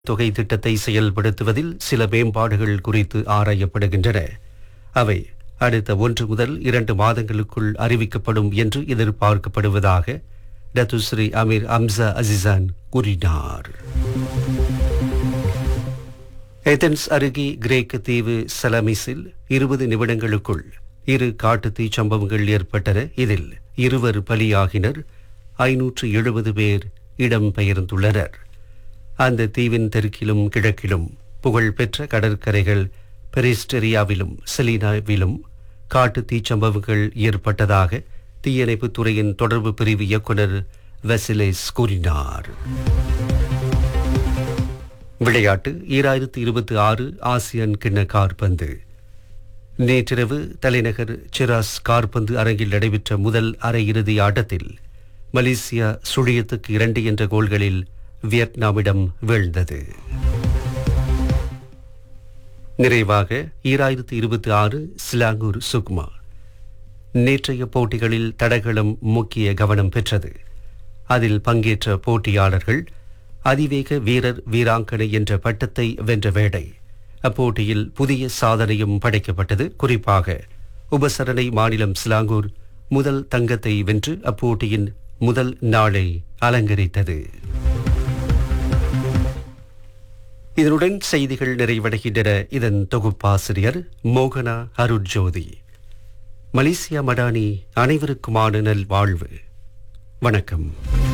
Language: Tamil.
தொகை திட்டத்தை செயல்படுத்துவதில் சில மேம்பாடுகள் குறித்து ஆராயப்படுகின்றன அவை அடுத்த ஒன்று முதல் இரண்டு மாதங்களுக்குள் அறிவிக்கப்படும் என்று எதிர்பார்க்கப்படுவதாக டத்துஸ்ரீ அமீர் அம்சா அசிசான் கூறினார் ஏதென்ஸ் அருகே கிரேக்க தீவு சலமிஸில் இருபது நிமிடங்களுக்குள் இரு காட்டுத்தீ சம்பவங்கள் ஏற்பட்டன இதில் இருவர் பலியாகினர் ஐநூற்று எழுபது பேர் இடம்பெயர்ந்துள்ளனர் அந்த தீவின் தெற்கிலும் கிழக்கிலும் புகழ்பெற்ற கடற்கரைகள் பெரிஸ்டரியாவிலும் செலினாவிலும் காட்டு தீச்சம்பவங்கள் ஏற்பட்டதாக தீயணைப்புத் துறையின் தொடர்பு பிரிவு இயக்குனர் வெசிலேஸ் கூறினார் விளையாட்டு ஈராயிரத்து இருபத்தி ஆறு ஆசியன் கிண்ண கார்பந்து நேற்றிரவு தலைநகர் சிராஸ் கார்பந்து அரங்கில் நடைபெற்ற முதல் அரையிறுதி ஆட்டத்தில் மலேசியா சுழியத்துக்கு இரண்டு என்ற கோல்களில் வியட்நாமிடம் வீழ்ந்தது நிறைவாக ஈராயிரத்து இருபத்தி ஆறு சிலாங்கூர் சுக்மா நேற்றைய போட்டிகளில் தடகளம் முக்கிய கவனம் பெற்றது அதில் பங்கேற்ற போட்டியாளர்கள் அதிவேக வீரர் வீராங்கனை என்ற பட்டத்தை வென்ற வேடை அப்போட்டியில் புதிய சாதனையும் படைக்கப்பட்டது குறிப்பாக உபசரணை மாநிலம் சிலாங்கூர் முதல் தங்கத்தை வென்று அப்போட்டியின் முதல் நாளை அலங்கரித்தது இதனுடன் செய்திகள் நிறைவடைகின்றன இதன் தொகுப்பாசிரியர் மோகனா அருட்ஜோதி மலேசியா மடானி அனைவருக்குமான நல் வாழ்வு வணக்கம்